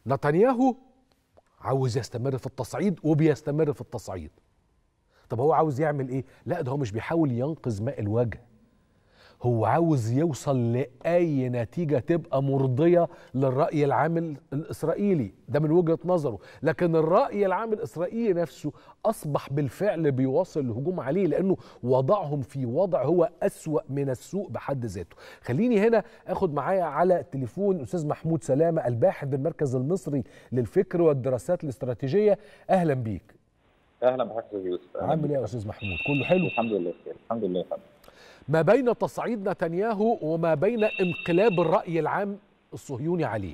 نتنياهو عاوز يستمر في التصعيد وبيستمر في التصعيد طب هو عاوز يعمل ايه لا ده هو مش بيحاول ينقذ ماء الوجه هو عاوز يوصل لأي نتيجة تبقى مرضية للرأي العام الإسرائيلي ده من وجهة نظره لكن الرأي العام الإسرائيلي نفسه أصبح بالفعل بيواصل الهجوم عليه لأنه وضعهم في وضع هو أسوأ من السوء بحد ذاته خليني هنا أخد معايا على التليفون أستاذ محمود سلامة الباحث بالمركز المصري للفكر والدراسات الاستراتيجية أهلا بيك اهلا بحضرتك يا يوسف عامل ايه يا استاذ محمود كله حلو الحمد لله بخير الحمد لله يا فندم ما بين تصعيد نتنياهو وما بين انقلاب الرأي العام الصهيوني عليه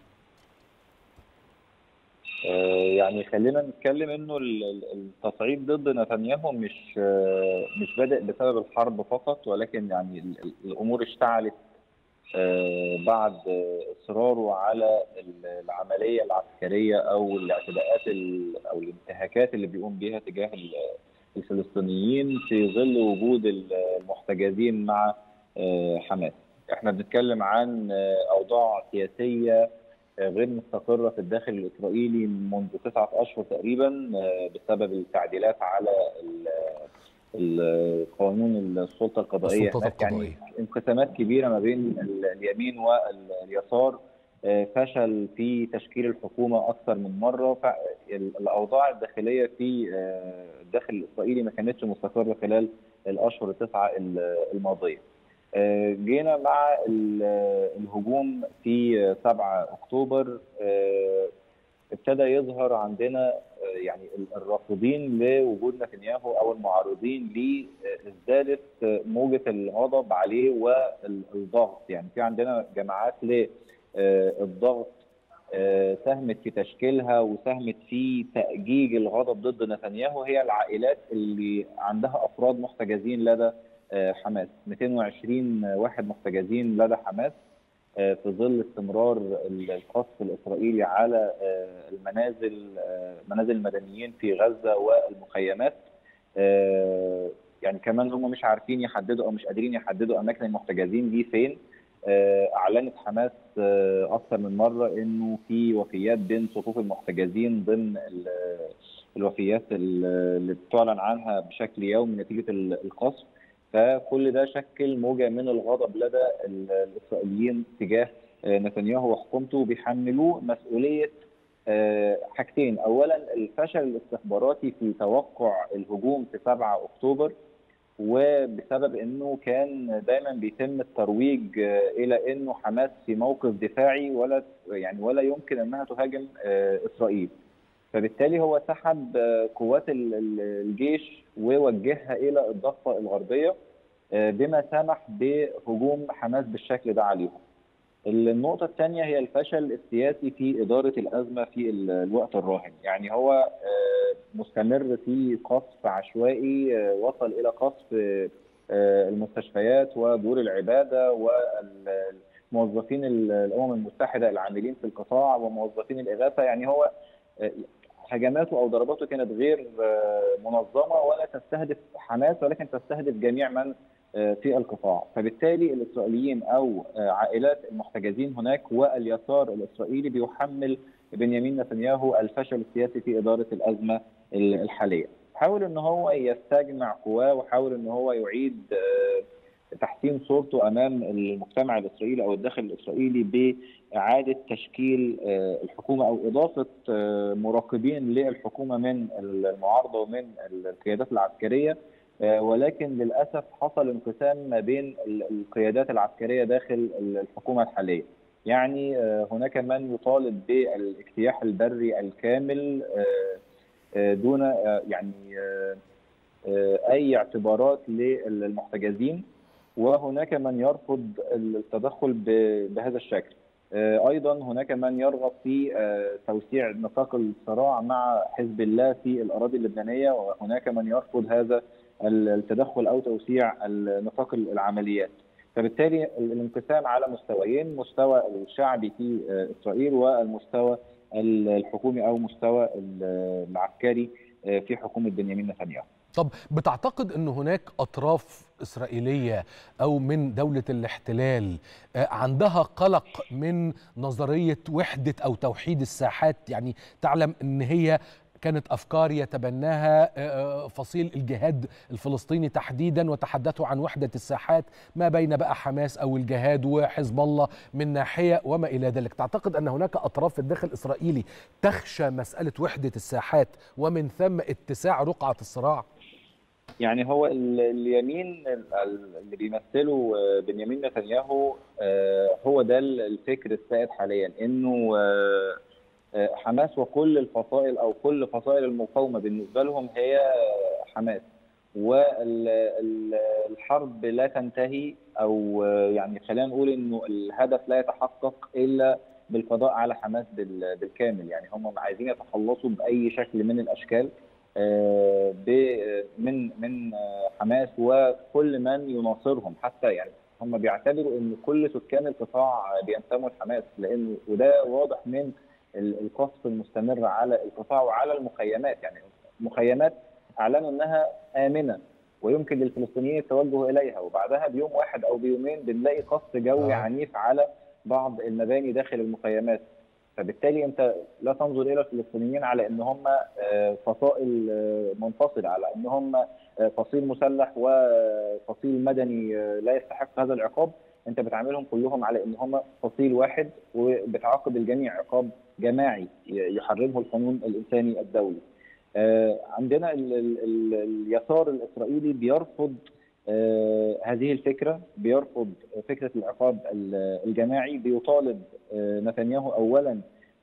آه يعني خلينا نتكلم انه التصعيد ضد نتنياهو مش آه مش بادئ بسبب الحرب فقط ولكن يعني الامور اشتعلت آه بعد اصراره على العمليه العسكريه او الاعتداءات او الانتهاكات اللي بيقوم بيها تجاه الفلسطينيين في ظل وجود المحتجزين مع حماس. احنا بنتكلم عن اوضاع سياسيه غير مستقره في الداخل الاسرائيلي منذ تسعه اشهر تقريبا بسبب التعديلات على القانون السلطه القضائيه السلطة القضائية. يعني انقسامات كبيره ما بين اليمين واليسار فشل في تشكيل الحكومه اكثر من مره فالاوضاع الداخليه في الداخل الاسرائيلي ما كانتش مستقره خلال الاشهر التسعه الماضيه. جينا مع الهجوم في 7 اكتوبر ابتدى يظهر عندنا يعني الرافضين لوجود نتنياهو او المعارضين ليه ازدادت موجه الغضب عليه والضغط يعني في عندنا جماعات للضغط ساهمت في تشكيلها وساهمت في تأجيج الغضب ضد نتنياهو هي العائلات اللي عندها افراد محتجزين لدى حماس 220 واحد محتجزين لدى حماس في ظل استمرار القصف الاسرائيلي على المنازل منازل المدنيين في غزه والمخيمات يعني كمان هم مش عارفين يحددوا او مش قادرين يحددوا اماكن المحتجزين دي فين اعلنت حماس اكثر من مره انه في وفيات بين صفوف المحتجزين ضمن الوفيات اللي بتعلن عنها بشكل يومي نتيجه القصف فكل ده شكل موجه من الغضب لدى الاسرائيليين تجاه نتنياهو وحكومته بيحملوه مسؤوليه حاجتين اولا الفشل الاستخباراتي في توقع الهجوم في 7 اكتوبر وبسبب انه كان دايما بيتم الترويج الى انه حماس في موقف دفاعي ولا يعني ولا يمكن انها تهاجم اسرائيل فبالتالي هو سحب قوات الجيش ووجهها الى الضفه الغربيه بما سمح بهجوم حماس بالشكل ده عليهم. النقطة الثانية هي الفشل السياسي في إدارة الأزمة في الوقت الراهن، يعني هو مستمر في قصف عشوائي وصل إلى قصف المستشفيات ودور العبادة والموظفين الأمم المتحدة العاملين في القطاع وموظفين الإغاثة، يعني هو هجماته او ضرباته كانت غير منظمه ولا تستهدف حماس ولكن تستهدف جميع من في القطاع، فبالتالي الاسرائيليين او عائلات المحتجزين هناك واليسار الاسرائيلي بيحمل بنيامين نتنياهو الفشل السياسي في اداره الازمه الحاليه. حاول ان هو يستجمع قواه وحاول ان هو يعيد تحسين صورته امام المجتمع الاسرائيلي او الداخل الاسرائيلي باعاده تشكيل الحكومه او اضافه مراقبين للحكومه من المعارضه ومن القيادات العسكريه ولكن للاسف حصل انقسام ما بين القيادات العسكريه داخل الحكومه الحاليه. يعني هناك من يطالب بالاجتياح البري الكامل دون يعني اي اعتبارات للمحتجزين وهناك من يرفض التدخل بهذا الشكل ايضا هناك من يرغب في توسيع نطاق الصراع مع حزب الله في الاراضي اللبنانيه وهناك من يرفض هذا التدخل او توسيع نطاق العمليات فبالتالي الانقسام على مستويين مستوى الشعبي في اسرائيل والمستوى الحكومي او مستوى العسكري في حكومه بنيامين نتنياهو طب بتعتقد ان هناك اطراف اسرائيليه او من دوله الاحتلال عندها قلق من نظريه وحده او توحيد الساحات يعني تعلم ان هي كانت افكار يتبناها فصيل الجهاد الفلسطيني تحديدا وتحدثوا عن وحده الساحات ما بين بقى حماس او الجهاد وحزب الله من ناحيه وما الى ذلك، تعتقد ان هناك اطراف في الداخل الاسرائيلي تخشى مساله وحده الساحات ومن ثم اتساع رقعه الصراع؟ يعني هو اليمين اللي بيمثله بنيامين نتنياهو هو ده الفكر السائد حاليا انه حماس وكل الفصائل او كل فصائل المقاومه بالنسبه لهم هي حماس والحرب لا تنتهي او يعني خلينا نقول انه الهدف لا يتحقق الا بالقضاء على حماس بالكامل يعني هم عايزين يتخلصوا باي شكل من الاشكال من من حماس وكل من يناصرهم حتى يعني هم بيعتبروا ان كل سكان القطاع بينتموا لحماس لانه وده واضح من القصف المستمر على القطاع وعلى المخيمات يعني مخيمات اعلنوا انها امنه ويمكن للفلسطينيين التوجه اليها وبعدها بيوم واحد او بيومين بنلاقي قصف جوي آه. عنيف على بعض المباني داخل المخيمات فبالتالي انت لا تنظر الى الفلسطينيين على ان هم فصائل منفصله على ان هم فصيل مسلح وفصيل مدني لا يستحق هذا العقاب انت بتعاملهم كلهم على ان هم فصيل واحد وبتعاقب الجميع عقاب جماعي يحرمه القانون الانساني الدولي. عندنا ال ال ال اليسار الاسرائيلي بيرفض هذه الفكره بيرفض فكره العقاب الجماعي بيطالب نتنياهو اولا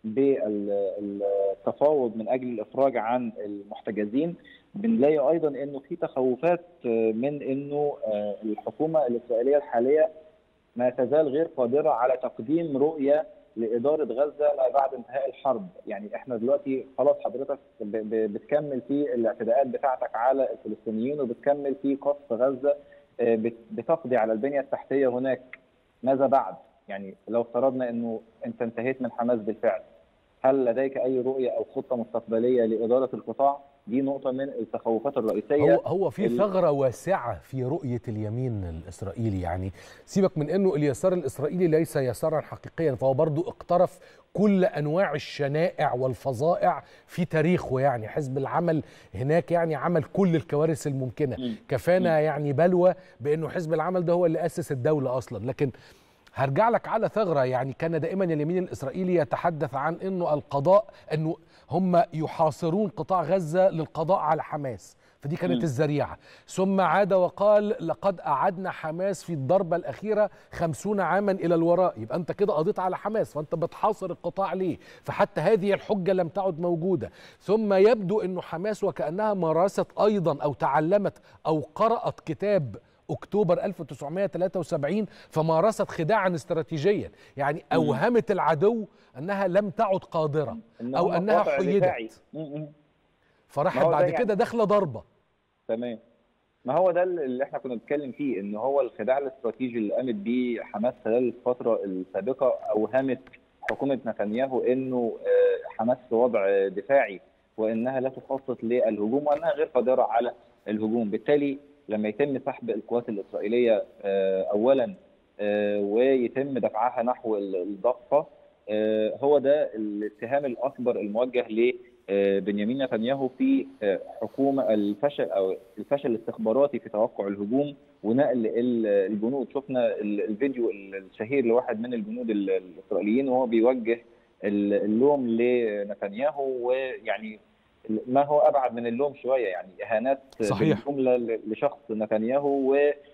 بالتفاوض من اجل الافراج عن المحتجزين بنلاقي ايضا انه في تخوفات من انه الحكومه الاسرائيليه الحاليه ما تزال غير قادره على تقديم رؤيه لاداره غزه ما بعد انتهاء الحرب، يعني احنا دلوقتي خلاص حضرتك بتكمل في الاعتداءات بتاعتك على الفلسطينيين وبتكمل في قصف غزه بتقضي على البنيه التحتيه هناك ماذا بعد؟ يعني لو افترضنا انه انت انتهيت من حماس بالفعل هل لديك اي رؤيه او خطه مستقبليه لاداره القطاع؟ دي نقطة من التخوفات الرئيسية هو هو في ثغرة واسعة في رؤية اليمين الإسرائيلي يعني سيبك من أنه اليسار الإسرائيلي ليس يسارا حقيقيا فهو برضو اقترف كل أنواع الشنائع والفظائع في تاريخه يعني حزب العمل هناك يعني عمل كل الكوارث الممكنة كفانا يعني بلوى بأنه حزب العمل ده هو اللي أسس الدولة أصلا لكن هرجع لك على ثغرة يعني كان دائما اليمين الإسرائيلي يتحدث عن أنه القضاء أنه هم يحاصرون قطاع غزة للقضاء على حماس فدي كانت الذريعة ثم عاد وقال لقد أعدنا حماس في الضربة الأخيرة خمسون عاما إلى الوراء يبقى أنت كده قضيت على حماس فأنت بتحاصر القطاع ليه فحتى هذه الحجة لم تعد موجودة ثم يبدو أنه حماس وكأنها مارست أيضا أو تعلمت أو قرأت كتاب اكتوبر 1973 فمارست خداعا استراتيجيا يعني اوهمت العدو انها لم تعد قادره او انها حيدت فراحت بعد كده يعني. داخله ضربه تمام ما هو ده اللي احنا كنا بنتكلم فيه ان هو الخداع الاستراتيجي اللي قامت بيه حماس خلال الفتره السابقه اوهمت حكومه نتنياهو انه حماس في وضع دفاعي وانها لا تخطط للهجوم وانها غير قادره على الهجوم بالتالي لما يتم سحب القوات الاسرائيليه اولا ويتم دفعها نحو الضفه هو ده الاتهام الاكبر الموجه لبنيامين نتنياهو في حكومه الفشل او الفشل الاستخباراتي في توقع الهجوم ونقل الجنود شفنا الفيديو الشهير لواحد من الجنود الاسرائيليين وهو بيوجه اللوم لنتنياهو ويعني ما هو ابعد من اللوم شويه يعني اهانات صحيح جمله لشخص نتنياهو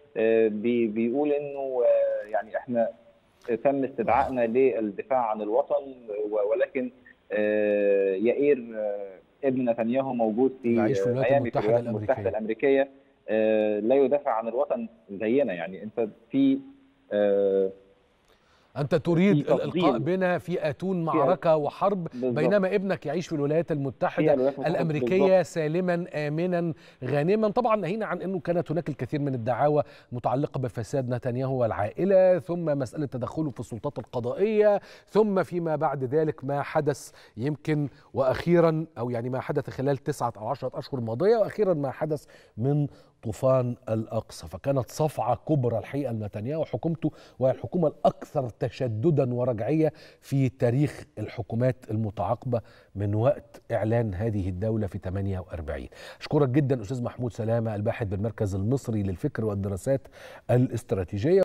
وبيقول انه يعني احنا تم استدعائنا للدفاع عن الوطن ولكن يائير ابن نتنياهو موجود في ميامي في الولايات المتحده الامريكيه لا يدافع عن الوطن زينا يعني انت في انت تريد في الالقاء تفضيل. بنا في اتون معركه وحرب بالظبط. بينما ابنك يعيش في الولايات في المتحده الولايات المتحدة الامريكيه سالما امنا غانما طبعا ناهينا عن انه كانت هناك الكثير من الدعاوى متعلقه بفساد نتنياهو والعائله ثم مساله تدخله في السلطات القضائيه ثم فيما بعد ذلك ما حدث يمكن واخيرا او يعني ما حدث خلال تسعه او عشره اشهر ماضيه واخيرا ما حدث من طوفان الاقصى فكانت صفعه كبرى الحقيقه لنتنياهو وحكومته وهي الحكومه الاكثر تشددا ورجعيه في تاريخ الحكومات المتعاقبه من وقت اعلان هذه الدوله في 48 اشكرك جدا استاذ محمود سلامه الباحث بالمركز المصري للفكر والدراسات الاستراتيجيه